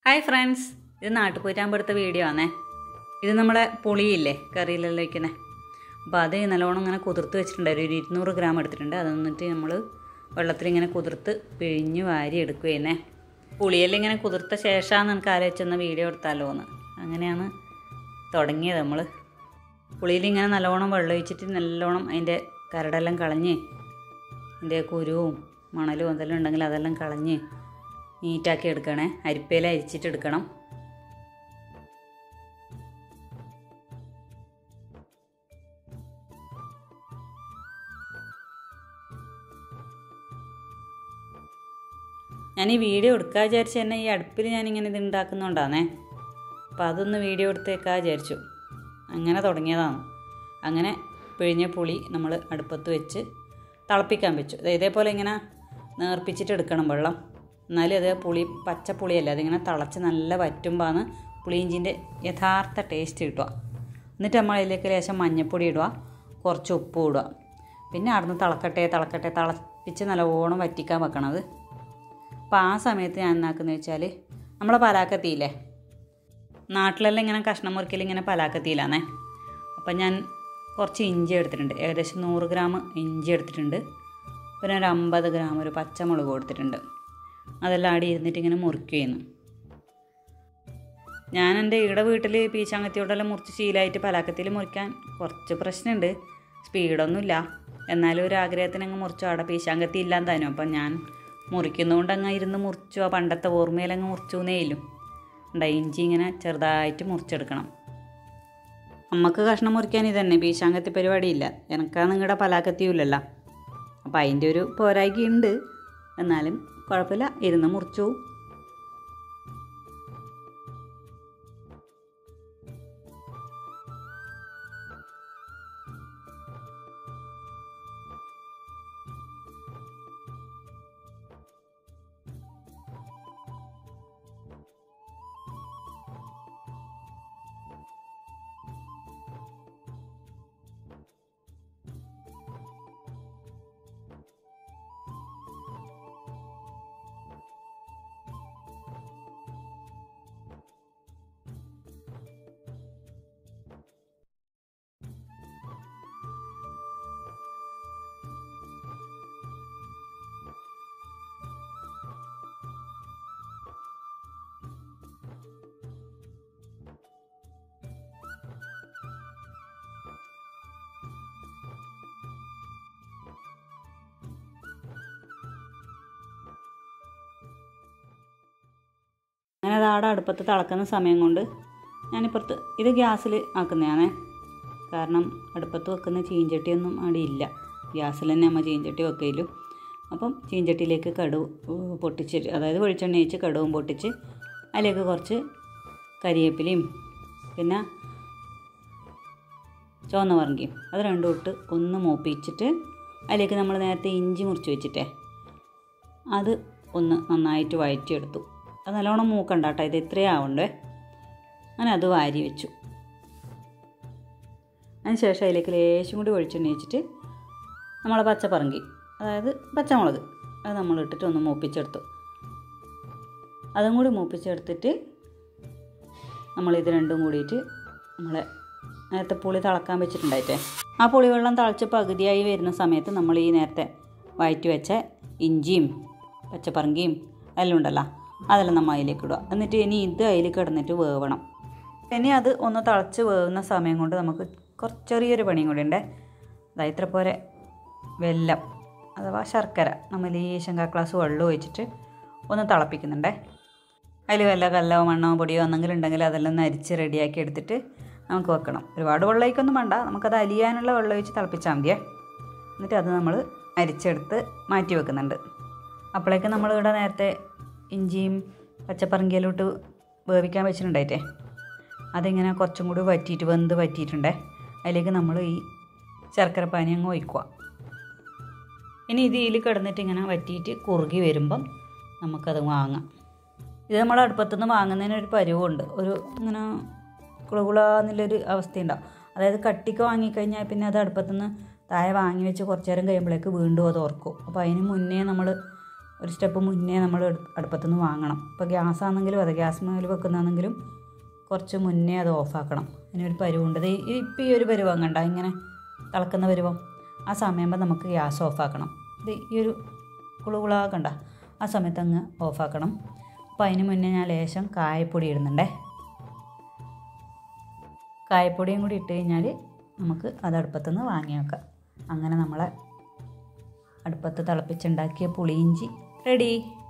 hi friends ഇത് നാട്ടുപോയിട്ടാകുമ്പോഴത്തെ video ആണേ ഇത് നമ്മളെ പുളിയില്ലേ കറിയിലെല്ലാം വയ്ക്കുന്നത് അപ്പോൾ അത് നല്ലോണം ഇങ്ങനെ കുതിർത്ത് വെച്ചിട്ടുണ്ട് ഒരു ഇരുന്നൂറ് ഗ്രാം എടുത്തിട്ടുണ്ട് അത് എന്നിട്ട് നമ്മൾ വെള്ളത്തിൽ ഇങ്ങനെ കുതിർത്ത് പിഴിഞ്ഞ് വാരി എടുക്കുകയെന്നേ പുളിയെല്ലാം ഇങ്ങനെ കുതിർത്ത ശേഷമാണ് നമുക്ക് ആലോചിച്ചെന്ന വീഡിയോ എടുത്താലോ എന്ന് അങ്ങനെയാണ് തുടങ്ങിയത് നമ്മൾ പുളിയിൽ ഇങ്ങനെ നല്ലോണം വെള്ളം ഒഴിച്ചിട്ട് നല്ലോണം അതിൻ്റെ കരടെല്ലാം കളഞ്ഞ് അതിൻ്റെ കുരുവും മണലും അതെല്ലാം ഉണ്ടെങ്കിൽ അതെല്ലാം കളഞ്ഞ് നീറ്റാക്കി എടുക്കണേ അരിപ്പയിൽ അരിച്ചിട്ട് എടുക്കണം ഞാൻ ഈ വീഡിയോ എടുക്കാൻ വിചാരിച്ച് തന്നെ ഈ അടുപ്പിൽ ഞാനിങ്ങനെ ഇത് ഉണ്ടാക്കുന്നുണ്ടാന്നേ അപ്പോൾ അതൊന്ന് വീഡിയോ എടുത്തേക്കാ വിചാരിച്ചു അങ്ങനെ തുടങ്ങിയതാണ് അങ്ങനെ പിഴിഞ്ഞ പുളി നമ്മൾ അടുപ്പത്ത് വെച്ച് തിളപ്പിക്കാൻ വെച്ചു ദേ ഇതേപോലെ ഇങ്ങനെ നേർപ്പിച്ചിട്ട് എടുക്കണം വെള്ളം എന്നാലും അത് പുളി പച്ച പുളിയല്ല അതിങ്ങനെ തിളച്ച് നല്ല വറ്റുമ്പോഴാണ് പുളിയിഞ്ചിൻ്റെ യഥാർത്ഥ ടേസ്റ്റ് കിട്ടുക എന്നിട്ട് നമ്മൾ അതിലേക്ക് ലേശം മഞ്ഞൾപ്പൊടി ഇടുക കുറച്ച് ഉപ്പും ഇടുക പിന്നെ അവിടുന്ന് തിളക്കട്ടെ തിളക്കട്ടെ തിളപ്പിച്ച് നല്ലോണം വറ്റിക്കാൻ വെക്കണത് അപ്പോൾ ആ സമയത്ത് ഞാൻ എന്നാക്കുന്നത് വെച്ചാൽ നമ്മളെ പലാക്കത്തിയില്ലേ നാട്ടിലെല്ലാം ഇങ്ങനെ കഷ്ണം മുറിക്കൽ ഇങ്ങനെ പലാക്കത്തിയിലാണേ അപ്പം ഞാൻ കുറച്ച് ഇഞ്ചി എടുത്തിട്ടുണ്ട് ഏകദേശം നൂറ് ഗ്രാം ഇഞ്ചി എടുത്തിട്ടുണ്ട് പിന്നെ ഒരു അമ്പത് ഗ്രാം ഒരു പച്ചമുളക് കൊടുത്തിട്ടുണ്ട് അതെല്ലാം ആടി ഇരുന്നിട്ട് ഇങ്ങനെ മുറിക്കുകയെന്ന് ഞാൻ എൻ്റെ ഈടെ വീട്ടിൽ പീച്ചാങ്കത്തിയോടെല്ലാം മുറിച്ച് ശീലമായിട്ട് പലാക്കത്തിൽ മുറിക്കാൻ കുറച്ച് പ്രശ്നമുണ്ട് സ്പീഡൊന്നുമില്ല എന്നാലും ഒരു ആഗ്രഹത്തിന് അങ്ങ് മുറിച്ചു അവിടെ പീശാങ്കത്തി ഇല്ലാന്ന് താനും അപ്പം ഞാൻ മുറിക്കുന്നതുകൊണ്ട് അങ്ങ് ഇരുന്ന് മുറിച്ചു ആ പണ്ടത്തെ ഓർമ്മയിലങ്ങ് മുറിച്ചു എന്നേയിലും ഉണ്ടായി ഇഞ്ചി ഇങ്ങനെ ചെറുതായിട്ട് മുറിച്ചെടുക്കണം അമ്മക്ക് കഷ്ണം മുറിക്കാൻ ഇതന്നെ പീശാങ്കത്തി പരിപാടിയില്ല എനക്കാ നിങ്ങളുടെ പലാക്കത്തിയുമില്ലല്ലോ അപ്പം അതിൻ്റെ ഒരു പോരായ്കയുണ്ട് എന്നാലും കുഴപ്പമില്ല ഇരുന്ന് മുറിച്ചു അങ്ങനെ അത് ആടെ അടുപ്പത്ത് തിളക്കുന്ന സമയം കൊണ്ട് ഞാനിപ്പുറത്ത് ഇത് ഗ്യാസിൽ ആക്കുന്നതാണേ കാരണം അടുപ്പത്ത് വെക്കുന്ന ചീഞ്ചട്ടിയൊന്നും അവിടെ ഇല്ല ഗ്യാസിൽ തന്നെ അമ്മ ചീഞ്ചട്ടി വെക്കയിലും അപ്പം ചീഞ്ചട്ടിയിലേക്ക് കടുവ് പൊട്ടിച്ച് അതായത് വെളിച്ചെണ്ണ ഒഴിച്ച് കടുവും പൊട്ടിച്ച് അതിലേക്ക് കുറച്ച് കരിവേപ്പിലയും പിന്നെ ചുവന്ന പറങ്കിയും അത് രണ്ടും ഇട്ട് ഒന്ന് മൂപ്പിച്ചിട്ട് അതിലേക്ക് നമ്മൾ നേരത്തെ ഇഞ്ചി മുറിച്ച് വെച്ചിട്ടേ അത് ഒന്ന് നന്നായിട്ട് വഴറ്റിയെടുത്തു അത് നല്ലോണം മൂക്കണ്ട കേട്ടോ ഇത് ഇത്രയും ആവണ്ടേ അങ്ങനെ അത് വാരി വെച്ചു അതിന് ശേഷം അതിലേക്ക് ലേശം കൂടി വെളിച്ചെണ്ണ വെച്ചിട്ട് നമ്മളെ പച്ചപ്പറങ്കി അതായത് പച്ചമുളക് അത് നമ്മൾ ഇട്ടിട്ട് ഒന്ന് മൂപ്പിച്ചെടുത്തു അതും കൂടി മൂപ്പിച്ചെടുത്തിട്ട് നമ്മൾ ഇത് രണ്ടും കൂടിയിട്ട് നമ്മളെ നേരത്തെ പുളി തിളക്കാൻ വെച്ചിട്ടുണ്ടായിട്ടേ ആ പുളി വെള്ളം തിളച്ച് പകുതിയായി വരുന്ന സമയത്ത് നമ്മൾ ഈ നേരത്തെ വയറ്റി വെച്ച ഇഞ്ചിയും പച്ചപ്പറങ്കിയും എല്ലാം ഉണ്ടല്ലോ അതെല്ലാം നമ്മൾ അതിലേക്ക് ഇടുക എന്നിട്ട് ഇനി ഇത് അതിൽ കിടന്നിട്ട് വേവണം ഇനി അത് ഒന്ന് തിളച്ച് വേവുന്ന സമയം കൊണ്ട് നമുക്ക് കുറച്ച് ചെറിയൊരു പണിയും കൂടി ഉണ്ട് അതായത് ഇത്ര പോരെ വെല്ലം അഥവാ ശർക്കര നമ്മൾ ഈ ശങ്കാ ഗ്ലാസ് വെള്ളം ഒഴിച്ചിട്ട് ഒന്ന് തിളപ്പിക്കുന്നുണ്ടേ അതിൽ വല്ല കല്ലോ മണ്ണോ പൊടിയോ എന്തെങ്കിലും ഉണ്ടെങ്കിൽ അതെല്ലാം ഒന്ന് അരിച്ച് റെഡിയാക്കി എടുത്തിട്ട് നമുക്ക് വെക്കണം ഒരുപാട് വെള്ളമൊഴിക്കൊന്നും വേണ്ട നമുക്കത് അലിയാനുള്ള വെള്ളം ഒഴിച്ച് തിളപ്പിച്ചാൽ മതിയേ എന്നിട്ട് അത് നമ്മൾ അരിച്ചെടുത്ത് മാറ്റി വെക്കുന്നുണ്ട് അപ്പോഴേക്ക് നമ്മൾ ഇവിടെ നേരത്തെ ഇഞ്ചിയും പച്ചപ്പറങ്കിയെല്ലാം ഇട്ട് വേവിക്കാൻ വെച്ചിട്ടുണ്ടായിട്ടേ അതിങ്ങനെ കുറച്ചും കൂടി വറ്റിയിട്ട് വെന്ത് വറ്റിയിട്ടുണ്ടേ അതിലേക്ക് നമ്മൾ ഈ ശർക്കര പാനി അങ്ങ് ഒഴിക്കുക ഇനി ഇത് ഇതിൽ കിടന്നിട്ട് ഇങ്ങനെ വറ്റിയിട്ട് കുറുകി വരുമ്പം നമുക്കത് വാങ്ങാം ഇത് നമ്മൾ അടുപ്പത്തുനിന്ന് വാങ്ങുന്നതിന് ഒരു പരുവുണ്ട് ഒരു ഇങ്ങനെ കുളകുളാന്നുള്ളൊരു അവസ്ഥയുണ്ടാവും അതായത് കട്ടിക്ക് വാങ്ങിക്കഴിഞ്ഞാൽ പിന്നെ അത് അടുപ്പത്തുനിന്ന് താഴെ വാങ്ങി വെച്ച് കുറച്ച് നേരം കഴിയുമ്പോഴേക്ക് വീണ്ടും അത് ഓർക്കും അപ്പോൾ അതിന് മുന്നേ നമ്മൾ ഒരു സ്റ്റെപ്പ് മുന്നേ നമ്മൾ അടുപ്പത്തുനിന്ന് വാങ്ങണം ഇപ്പോൾ ഗ്യാസ് ആണെങ്കിലും അതെ ഗ്യാസ് മേൽ വെക്കുന്നതാണെങ്കിലും കുറച്ച് മുന്നേ അത് ഓഫാക്കണം അതിനൊരു പരുവുണ്ട് ഇത് ഈ- ഇപ്പം ഈ ഒരു പരുവം കണ്ട ഇങ്ങനെ തിളക്കുന്ന പരുവം ആ സമയമാകുമ്പോൾ നമുക്ക് ഗ്യാസ് ഓഫാക്കണം ഇത് ഈ ഒരു കുളുകുളാ കണ്ട ആ സമയത്ത് അങ്ങ് ഓഫാക്കണം അപ്പോൾ അതിന് മുന്നേ ഞാൻ ലേശം കായപ്പൊടി ഇടുന്നുണ്ടേ കായപ്പൊടിയും കൂടി ഇട്ട് കഴിഞ്ഞാൽ നമുക്ക് അത് അടുപ്പത്തുനിന്ന് വാങ്ങി വെക്കാം അങ്ങനെ നമ്മളെ അടുപ്പത്ത് തിളപ്പിച്ചുണ്ടാക്കിയ പുളിയിഞ്ചി റെഡി